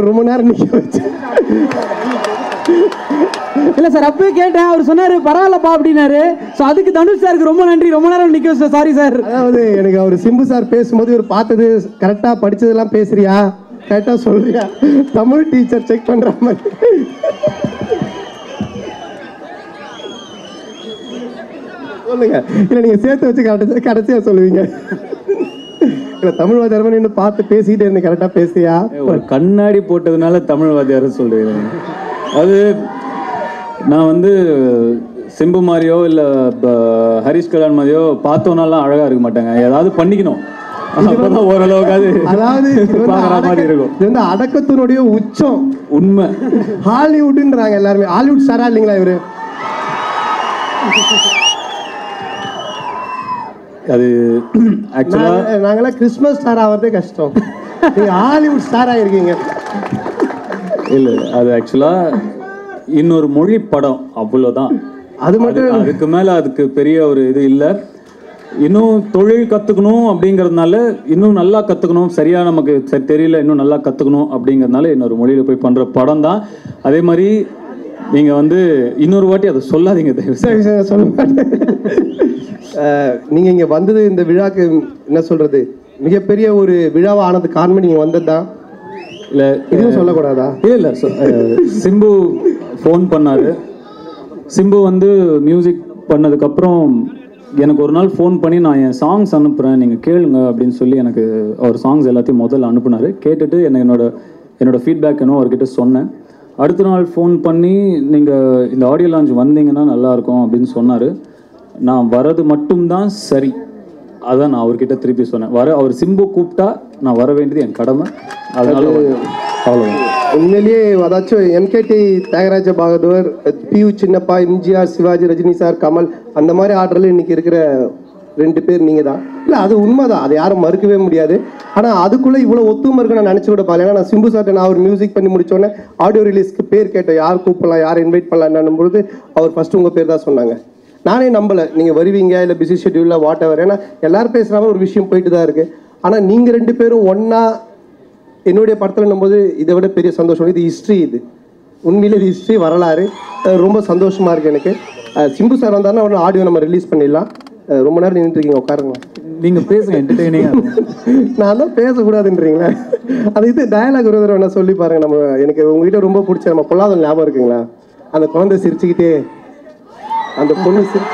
அவர் ரொம்ப நேரம் நிக்க வச்சு இல்ல சார் அப்பவே கேட்டேன் அவர் சொன்னாரு பரவாயில்லப்பா அப்படின்னாரு ஸோ அதுக்கு தனுஷ் சாருக்கு ரொம்ப நன்றி ரொம்ப நேரம் நிக்க வச்சேன் சாரி சார் அதாவது எனக்கு அவர் சிம்பு சார் பேசும்போது இவர் பார்த்தது கரெக்டாக படிச்சதெல்லாம் பேசுறியா கரெக்டாக சொல்றியா தமிழ் டீச்சர் செக் பண்ற மாதிரி சொல்லுங்க இல்லை நீங்க சேர்த்து வச்சு கடைசி கடைசியாக சொல்லுவீங்க இல்லை தமிழ் வாத்தியாரமா நின்று பார்த்து பேசிக்கிட்டே இருந்து கரெக்டாக பேசுறியா ஒரு கண்ணாடி போட்டதுனால தமிழ் வாத்தியார் சொல்றேன் அது நான் வந்து சிம்பு மாதிரியோ இல்லை ஹரிஷ் கல்யாண் மாதிரியோ பார்த்தோன்னாலாம் அழகா இருக்க மாட்டாங்க ஏதாவது பண்ணிக்கணும் அப்பதான் ஓரளவுக்காவது அதாவது இது வந்து பார்க்குற மாதிரி அடக்க- இருக்கும் இது வந்து அடக்கத்தினுடைய உச்சம் உண்மை ஹாலிவுட்ன்றாங்க எல்லாருமே ஹாலிவுட் ஸ்டாரா இல்லைங்களா இவரு அது ஆக்சுவலாக நாங்க- நாங்கெல்லாம் கிறிஸ்மஸ் ஸ்டார் ஆகிறதே கஷ்டம் நீங்க ஹாலிவுட் ஸ்டார் ஆயிருக்கீங்க இல்லை அது ஆக்சுவலாக இன்னொரு மொழி படம் அவ்வளோதான் அது மட்டும் அதுக்கு மேலே அதுக்கு பெரிய ஒரு இது இல்லை இன்னும் தொழில் கற்றுக்கணும் அப்படிங்கிறதுனால இன்னும் நல்லா கற்றுக்கணும் சரியாக நமக்கு சரி தெரியல இன்னும் நல்லா கற்றுக்கணும் அப்படிங்கிறதுனால இன்னொரு மொழியில் போய் பண்ணுற படம் தான் அதே மாதிரி நீங்கள் வந்து இன்னொரு வாட்டி அதை சொல்லாதீங்க தயவு செய்து. சரி, சரி, சொல்ல மாட்டேன் அஹ், நீங்க இங்க வந்தது இந்த விழாக்கு என்ன சொல்றது மிகப்பெரிய ஒரு விழாவா ஆனது காரணம் நீங்க வந்தது தான் இல்லை இதுவும் சொல்லக்கூடாதா இல்லை இல்லை சொ- அஹ், சிம்பு ஃபோன் பண்ணாரு சிம்பு வந்து மியூசிக் பண்ணதுக்கப்புறம் எனக்கு ஒரு நாள் ஃபோன் பண்ணி நான் என் சாங்ஸ் அனுப்புகிறேன் நீங்கள் கேளுங்க அப்படின்னு சொல்லி எனக்கு அவர் சாங்ஸ் எல்லாத்தையும் முதல்ல அனுப்புனாரு கேட்டுட்டு எனக்கு என்னோட என்னோட ஃபீட்பேக் என்ன அவர்கிட்ட சொன்னேன் அடுத்த நாள் ஃபோன் பண்ணி நீங்கள் இந்த ஆடியோ லான்ச் வந்தீங்கன்னா நல்லாயிருக்கும் அப்படின்னு சொன்னார் நான் வரது மட்டும்தான் சரி அதான் நான் அவர்கிட்ட திருப்பி சொன்னேன் வர அவர் சிம்பு கூப்பிட்டா நான் வர வேண்டியது என் கடமை அதனால அவ்வளோதான் உண்மையிலேயே அதாச்சும் MKT Thyagaraja Bhagavathar PU Chinnappa MGR Sivaji Rajini sir Kamal அந்த மாதிரி ஆர்டர்ல இன்னைக்கு இருக்கிற ரெண்டு பேர் நீங்க தான் இல்ல அது உண்மைதான் அதை யாரும் மறுக்கவே முடியாது ஆனா அதுக்குள்ள இவ்வளவு ஒத்துமை இருக்கு நான் நினைச்சு கூட பாருங்க ஏன்னா நான் சிம்பு சார்ட்ட நான் அவர் மியூசிக் பண்ணி முடிச்ச உடனே ஆடியோ ரிலீஸ்க்கு பேர் கேட்டேன் யார் கூப்பிடலாம் யார் இன்வைட் பண்ணலாம் பொழுது அவர் ஃபர்ஸ்ட் உங்க பேர் தான் சொன்னாங்க நானே நம்பல நீங்க வருவீங்க இல்ல பிஸி ஷெட்யூல்ல வாட் எவர் ஏன்னா எல்லாரும் பேசுற மாதிரி ஒரு விஷயம் போயிட்டு தான் இருக்கு ஆனா நீங்க ரெண்டு பேரும் ஒண்ணா என்னுடைய படத்தில் போது இதை விட பெரிய சந்தோஷம் இது ஹிஸ்ட்ரி இது உண்மையிலே இது ஹிஸ்ட்ரி வரலாறு அஹ் ரொம்ப சந்தோஷமா இருக்கு எனக்கு அஹ் சிம்பு சார் வந்தாருன்னா உடனே ஆடியோ நம்ம ரிலீஸ் பண்ணிடலாம் அஹ் ரொம்ப நேரம் நின்றுட்டு இருக்கீங்க உட்காருங்க நீங்கள் பேசுங்க என்டர்டெய்னிங்காக நான் தான் பேசக்கூடாதுன்றீங்களா அது இது டயலாக் ஒரு தடவை வேணா சொல்லி பாருங்க நம்ம எனக்கு உங்ககிட்ட ரொம்ப பிடிச்ச நம்ம பொல்லாத ஞாபகம் இருக்குங்களா அந்த குழந்தை சிரிச்சுக்கிட்டே அந்த பொண்ணு சிரி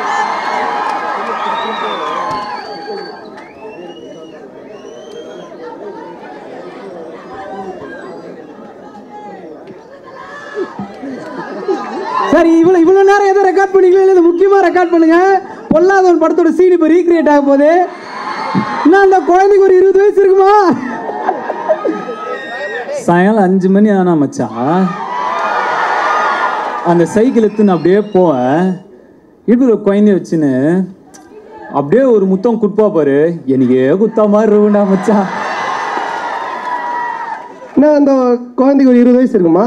சார் இவ்வளவு இவ்வளவு நேரம் எதை ரெக்கார்ட் பண்ணீங்களோ இல்லை முக்கியமா ரெக்கார்ட் பண்ணுங்க பொல்லாதவன் படத்தோட சீன் இப்போ ரீக்ரியேட் ஆக போகுது இன்னும் அந்த குழந்தைக்கு ஒரு இருபது வயசு இருக்குமா சாயங்காலம் அஞ்சு மணி ஆனா மச்சான் அந்த சைக்கிள் எடுத்து நான் அப்படியே போவேன் இப்படி ஒரு குழந்தைய வச்சுன்னு அப்படியே ஒரு முத்தம் குட்பா பாரு எனக்கே குத்தா மாதிரி இருக்கும்டா மச்சான் என்ன அந்த குழந்தைக்கு ஒரு இருபது வயசு இருக்குமா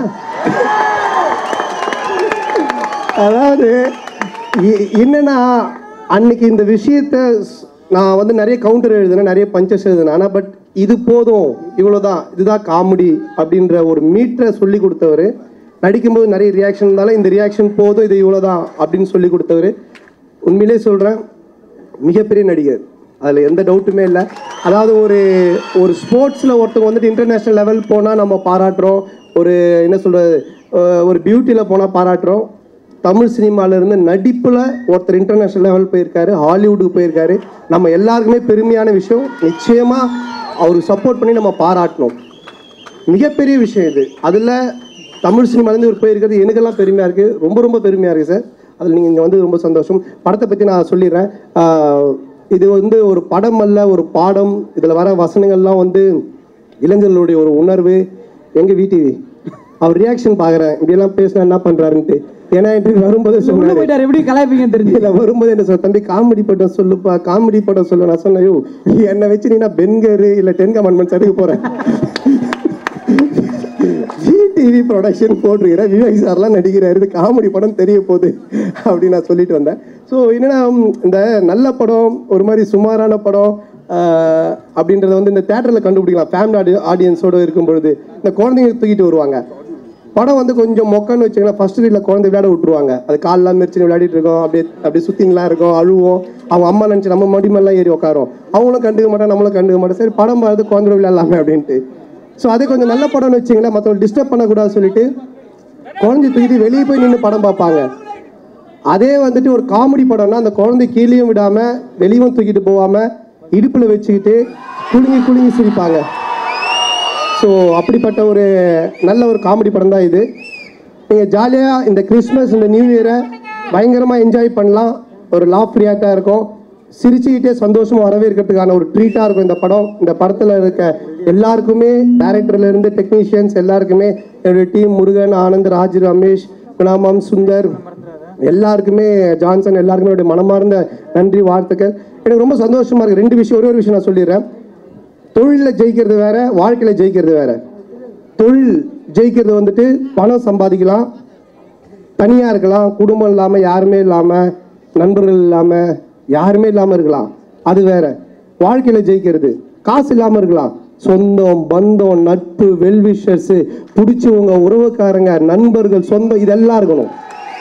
அதாவது இ- என்னன்னா அன்னைக்கு இந்த விஷயத்த ஸ்- நான் வந்து நிறைய கவுண்டர் எழுதினேன் நிறைய பஞ்சஸ் எழுதினேன் ஆனால் பட் இது போதும் இவ்வளோதான் இதுதான் காமெடி அப்படின்ற ஒரு மீட்டரை சொல்லி கொடுத்தவர் நடிக்கும்போது நிறைய ரியாக்ஷன் இருந்தாலும் இந்த ரியாக்ஷன் போதும் இது இவ்வளோதான் அப்படின்னு சொல்லி கொடுத்தவர் உண்மையிலே சொல்கிறேன் மிகப்பெரிய நடிகர் அதில் எந்த டவுட்டுமே இல்லை அதாவது ஒரு ஒரு ஸ்போர்ட்ஸில் ஒருத்தவங்க வந்துட்டு இன்டர்நேஷ்னல் லெவல் போனால் நம்ம பாராட்டுறோம் ஒரு என்ன சொல்கிறது ஒரு பியூட்டியில் போனால் பாராட்டுறோம் தமிழ் சினிமால இருந்து நடிப்பில் ஒருத்தர் இன்டர்நேஷ்னல் லெவல் போயிருக்காரு ஹாலிவுட்டுக்கு போயிருக்காரு நம்ம எல்லாருக்குமே பெருமையான விஷயம் நிச்சயமாக அவருக்கு சப்போர்ட் பண்ணி நம்ம பாராட்டணும் மிகப்பெரிய விஷயம் இது அதில் தமிழ் சினிமாலேருந்து இவர் போயிருக்கிறது எனக்கெல்லாம் பெருமையாக இருக்குது ரொம்ப ரொம்ப பெருமையாக இருக்குது சார் அதில் நீங்கள் இங்கே வந்து ரொம்ப சந்தோஷம் படத்தை பற்றி நான் சொல்லிடுறேன் ஆஹ் இது வந்து ஒரு படம் அல்ல ஒரு பாடம் இதில் வர வசனங்கள்லாம் வந்து இளைஞர்களுடைய ஒரு உணர்வு எங்கள் வீட்டு அவர் ரியாக்ஷன் பார்க்குறேன் இப்படியெல்லாம் பேசினா என்ன பண்ணுறாருன்ட்டு ஏன்னா இன்றைக்கு வரும்போது உள்ள சொன்னார் போயிட்டார் எப்படி கலாய்ப்பீங்கன்னு தெரிஞ்சு இல்ல வரும்போது என்ன சொல்ல தம்பி காமெடி படம் சொல்லுப்பா காமெடி படம் சொல்லு நான் சொன்னேன் "யோவ், என்னை வச்சு நீ நான் பென்கரு இல்ல டென் கமெண்ட்மெண்ட்ஸ் எடுக்க போறேன் டிவி ப்ரொடக்ஷன் போட்டிருக்கிற விவேக் சார்லாம் நடிக்கிறாரு இது காமெடி படம் தெரிய போகுது அப்படின்னு நான் சொல்லிட்டு வந்தேன் ஸோ என்னன்னா ம், இந்த நல்ல படம் ஒரு மாதிரி சுமாரான படம் ஆஹ், அப்படின்றத வந்து இந்த தேட்டரில் கண்டுபிடிக்கலாம் ஃபேமிலி ஆடி ஆடியன்ஸோடு இருக்கும் பொழுது இந்த குழந்தைங்க தூக்கிட்டு வருவாங்க படம் வந்து கொஞ்சம் மொக்கன்னு வச்சுக்கலாம் ஃபர்ஸ்ட் ரீடில் குழந்தை விளையாட விட்டுருவாங்க அது கால்லாம் மெரிச்சு விளையாடிட்டு இருக்கோம் அப்படியே அப்படியே சுத்திங்களா இருக்கும் அழுவோம் அவங்க அம்மா நினச்சி நம்ம மடி மேலாம் ஏறி உட்காரோம் அவங்களும் கண்டுக்க மாட்டோம் நம்மளும் கண்டுக்க மாட்டோம் சரி படம் பார்த்து குழந்தை விளையாடலாமே அப்படின்ட்டு ஸோ அதே கொஞ்சம் நல்ல படம்னு வச்சிங்களேன் மற்றவங்க டிஸ்டர்ப் பண்ணக்கூடாது சொல்லிட்டு குழந்தை தூக்கிட்டு வெளியே போய் நின்று படம் பார்ப்பாங்க அதே வந்துட்டு ஒரு காமெடி படம்னா அந்த குழந்தை கீழேயும் விடாம வெளியும் தூக்கிட்டு போகாம இடுப்புல வச்சுக்கிட்டு குலுங்கி குலுங்கி சிரிப்பாங்க ஸோ அப்படிப்பட்ட ஒரு நல்ல ஒரு காமெடி படம் தான் இது நீங்கள் ஜாலியாக இந்த கிறிஸ்மஸ் இந்த நியூ இயரை பயங்கரமாக என்ஜாய் பண்ணலாம் ஒரு லாஃப் ரியாக்டாக இருக்கும் சிரிச்சுக்கிட்டே சந்தோஷமாக வரவேற்கிறதுக்கான ஒரு ட்ரீட்டாக இருக்கும் இந்த படம் இந்த படத்தில் இருக்க எல்லாருக்குமே directorல இருந்து டெக்னீஷியன்ஸ் எல்லாருக்குமே என்னுடைய டீம் முருகன் ஆனந்த் ராஜ் ரமேஷ் குணாமம் சுந்தர் எல்லாருக்குமே ஜான்சன் எல்லாருக்குமே என்னுடைய மனமார்ந்த நன்றி வாழ்த்துக்கள் எனக்கு ரொம்ப சந்தோஷமா இருக்கு ரெண்டு விஷயம் ஒரே ஒரு விஷயம் நான் சொல்லிடுறேன் தொழிலில் ஜெயிக்கிறது வேற வாழ்க்கையில் ஜெயிக்கிறது வேற தொழில் ஜெயிக்கிறது வந்துட்டு பணம் சம்பாதிக்கலாம் தனியாக இருக்கலாம் குடும்பம் இல்லாமல் யாருமே இல்லாமல் நண்பர்கள் இல்லாமல் யாருமே இல்லாமல் இருக்கலாம் அது வேற வாழ்க்கையில் ஜெயிக்கிறது காசு இல்லாமல் இருக்கலாம் சொந்தம் பந்தம் நட்பு வெல்விஷர்ஸு பிடிச்சவங்க உறவுக்காரங்க நண்பர்கள் சொந்தம் இதெல்லாம் இருக்கணும்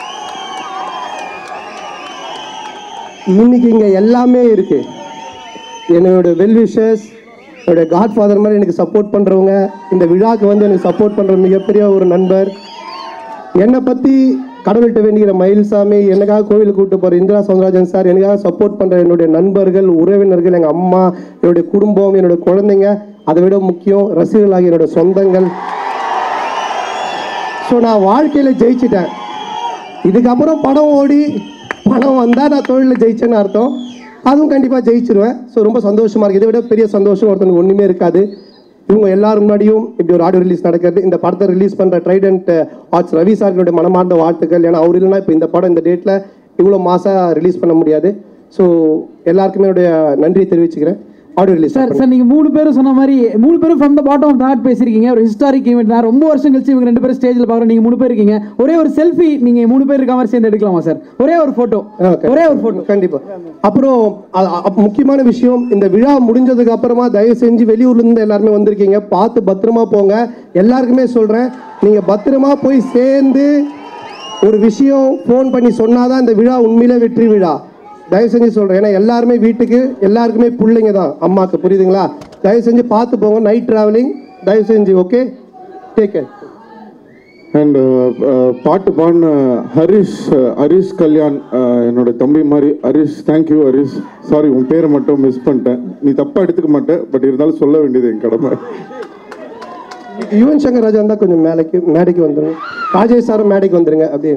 இன்னைக்கு இங்கே எல்லாமே இருக்கு என்னோட வெல்விஷர்ஸ் என்னுடைய காட் ஃபாதர் மாதிரி எனக்கு சப்போர்ட் பண்ணுறவங்க இந்த விழாக்கு வந்து எனக்கு சப்போர்ட் பண்ணுற மிகப்பெரிய ஒரு நண்பர் என்னை பற்றி கடவுள்கிட்ட வேண்டிக்கிற மயில்சாமி எனக்காக கோவிலுக்கு கூட்டு போகிற இந்திரா சௌந்தரராஜன் சார் எனக்காக சப்போர்ட் பண்ணுற என்னுடைய நண்பர்கள் உறவினர்கள் எங்கள் அம்மா என்னுடைய குடும்பம் என்னுடைய குழந்தைங்க அதை விட முக்கியம் ரசிகர்களாகிய என்னோட சொந்தங்கள் ஸோ நான் வாழ்க்கையில் ஜெயிச்சிட்டேன் இதுக்கப்புறம் படம் ஓடி பணம் வந்தால் நான் தொழிலில் ஜெயிச்சேன்னு அர்த்தம் அதுவும் கண்டிப்பாக ஜெயிச்சிருவேன் ஸோ ரொம்ப சந்தோஷமாக இருக்குது இதை விட பெரிய சந்தோஷம் ஒருத்தனுக்கு ஒன்றுமே இருக்காது இவங்க எல்லாரும் முன்னாடியும் இப்படி ஒரு ஆடியோ ரிலீஸ் நடக்கிறது இந்த படத்தை ரிலீஸ் பண்ணுற ட்ரைடன்ட் ஆர்ட்ஸ் ரவி சார்களுடைய மனமார்ந்த வாழ்த்துக்கள் ஏன்னா அவர் இல்லைன்னா இப்போ இந்த படம் இந்த டேட்டில் இவ்வளோ மாதம் ரிலீஸ் பண்ண முடியாது ஸோ எல்லாருக்குமே என்னுடைய நன்றியை தெரிவிச்சுக்கிறேன் ஆடியோ ரிலீஸ் சார் சார் நீங்க மூணு பேரும் சொன்ன மாதிரி மூணு பேரும் from the bottom of heart பேசிருக்கீங்க ஒரு ஹிஸ்டாரிக் ஈவெண்ட் நான் ரொம்ப வருஷம் கழிச்சு இவங்க ரெண்டு பேரும் ஸ்டேஜ்ல பாக்குறோம் நீங்க மூணு பேர் இருக்கீங்க ஒரே ஒரு செல்ஃபி நீங்க மூணு பேர் இருக்க மாதிரி சேர்ந்து எடுக்கலாமா சார் ஒரே ஒரு போட்டோ Okay. ஒரே ஒரு போட்டோ கண்டிப்பா அப்புறம் அ- அ- முக்கியமான விஷயம் இந்த விழா முடிஞ்சதுக்கு அப்புறமா தயவு செஞ்சு வெளியூர்ல இருந்து எல்லாருமே வந்திருக்கீங்க பார்த்து பத்திரமா போங்க எல்லாருக்குமே சொல்றேன் நீங்க பத்திரமா போய் சேர்ந்து ஒரு விஷயம் ஃபோன் பண்ணி சொன்னாதான் இந்த விழா உண்மையிலே வெற்றி விழா தயவு செஞ்சு சொல்றேன் ஏன்னா எல்லாருமே வீட்டுக்கு எல்லாருக்குமே பிள்ளைங்க தான் அம்மாக்கு புரியுதுங்களா தயவு செஞ்சு பார்த்து போங்க நைட் டிராவலிங் தயவு செஞ்சு ஓகே டேக் கேர் அண்ட் பாட்டு பாடின ஹரிஷ் uh, ஹரிஷ் கல்யாண் uh, என்னோட தம்பி மாதிரி ஹரிஷ் தேங்க்யூ ஹரிஷ் சாரி உன் பேரை மட்டும் மிஸ் பண்ணிட்டேன் நீ தப்பா எடுத்துக்க மாட்டேன் பட் இருந்தாலும் சொல்ல வேண்டியது என் கடமை யுவன் சங்கர் ராஜா இருந்தா கொஞ்சம் மேலைக்கு மேடைக்கு வந்துருங்க ராஜேஷ் சாரும் மேடைக்கு வந்துருங்க அப்படியே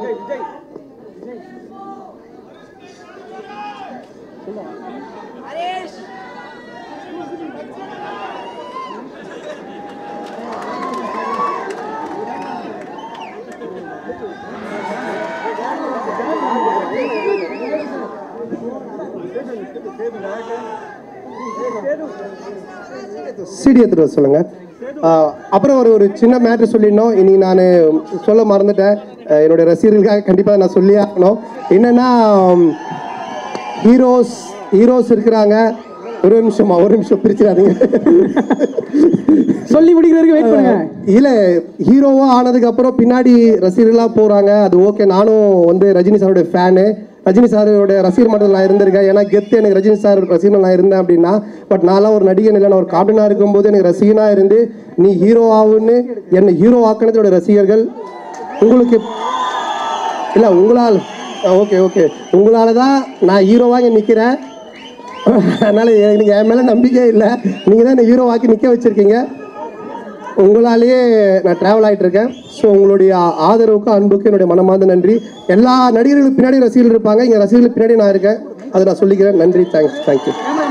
சிடி எடுத்துட்டு வர சொல்லுங்க ஆஹ் அப்புறம் ஒரு ஒரு சின்ன மேட்ரு சொல்லிடணும் இனி நான் சொல்ல மறந்துட்டேன் ஆஹ் என்னுடைய ரசிகர்களுக்காக கண்டிப்பாக நான் சொல்லியே ஆகணும் என்னன்னா ஹீரோஸ் ஹீரோஸ் இருக்கிறாங்க ஒரு நிமிஷமா ஒரு நிமிஷம் பிரிச்சிடாதீங்க சொல்லி முடிக்கிற வரைக்கும் வெயிட் பண்ணுங்க இல்ல ஹீரோவா ஆனதுக்கு அப்புறம் பின்னாடி ரசிகர்களா போறாங்க அது ஓகே நானும் வந்து ரஜினி சாரோட ஃபேனு ரஜினி சாரோட ரசிகர் மன்றத்தில் நான் இருந்திருக்கேன் ஏன்னா கெத்து எனக்கு ரஜினி சார் ரசிகன் நான் இருந்தேன் அப்படின்னா பட் நான்லாம் ஒரு நடிகன் இல்லை நான் ஒரு கார்டனா இருக்கும்போது எனக்கு ரசிகனா இருந்து நீ ஹீரோ ஆகுன்னு என்னை ஹீரோ ஆக்கினதோட ரசிகர்கள் உங்களுக்கு இல்லை உங்களால் ஓகே ஓகே உங்களால தான் நான் ஹீரோவாக நிற்கிறேன் அதனால் எனக்கு என் மேலே நம்பிக்கை இல்லை நீங்கள் தான் என்னை ஹீரோவாக்கி நிற்க வச்சுருக்கீங்க உங்களாலேயே நான் ட்ராவல் ஆகிட்டு இருக்கேன் ஸோ உங்களுடைய ஆதரவுக்கும் அன்புக்கும் என்னுடைய மனமார்ந்த நன்றி எல்லா நடிகர்களுக்கு பின்னாடி ரசிகர்கள் இருப்பாங்க இங்கே ரசிகர்களுக்கு பின்னாடி நான் இருக்கேன் அதை நான் சொல்லிக்கிறேன் நன்றி தேங்க்ஸ் தேங்க்யூ